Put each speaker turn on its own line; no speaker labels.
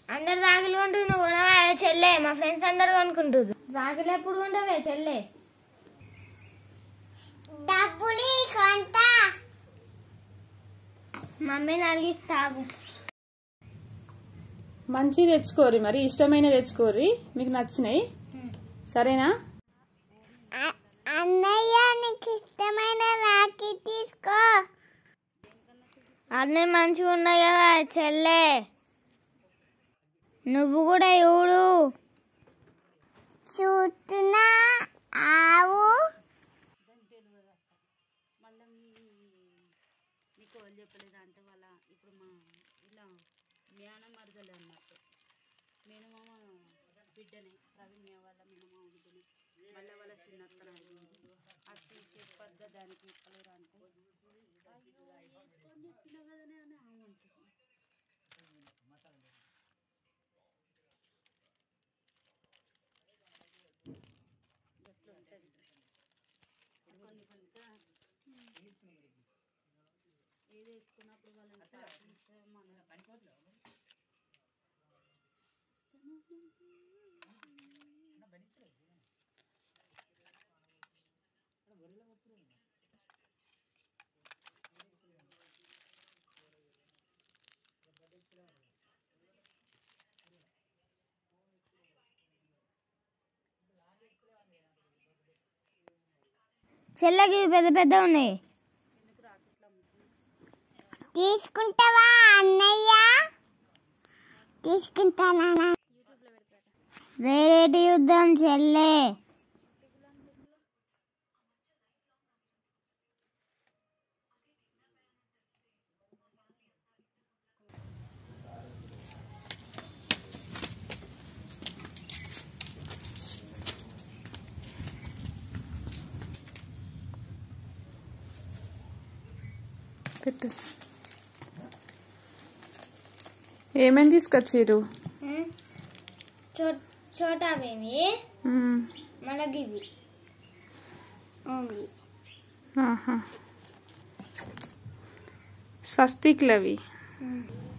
అందరు రాగులు కొంటుంది నువ్వు కొనవా చెల్లె మా ఫ్రెండ్స్ అందరు కొనుక్కుంటుంది రాగులు ఎప్పుడు కొంటావే చెల్లె డబ్బులు కొంత మమ్మీని అడిగిస్తావు
మంచి తెచ్చుకోరి మరి ఇష్టమైన తెచ్చుకోరి మీకు నచ్చినాయి సరేనా
అన్నయ్య నీకు ఇష్టమైన రాఖీ తీసుకో అన్నీ మంచిగా ఉన్నాయి కదా చెల్లె నువ్వు కూడా చూడు చూస్తున్నా ఆవు
నీకు వాళ్ళు చెప్పలేదు అంటే వాళ్ళ ఇప్పుడు మా ఇలా జ్ఞాన మరదలు అన్నట్టు మేనమామ బిడ్డనే ప్రవీణ్య వాళ్ళ మేనమామ బిడ్డనే మళ్ళీ వాళ్ళ చిన్నత్తన అసలు చెప్పద్దా దానికి చెప్పలేరు అంటే అయ్యో, వేసుకొని చెప్పినా కదనే అని ఆమె అంటుంది. గట్ల ఉంటది. కొన్ని కొంత ఏది వేసుకున్నప్పుడు వాళ్ళని పాటించే మన
చెల్లెకి పెద్ద పెద్ద ఉన్నాయి తీసుకుంటావా అన్నయ్య తీసుకుంటానా వేరేటి యుద్ధం చెల్లె
పెట్టు ఏమేమి తీసుకొచ్చిర్రు
చోటా బేమి
మ్మ్.
మలగివి
ఆహా స్వస్తిక్లవి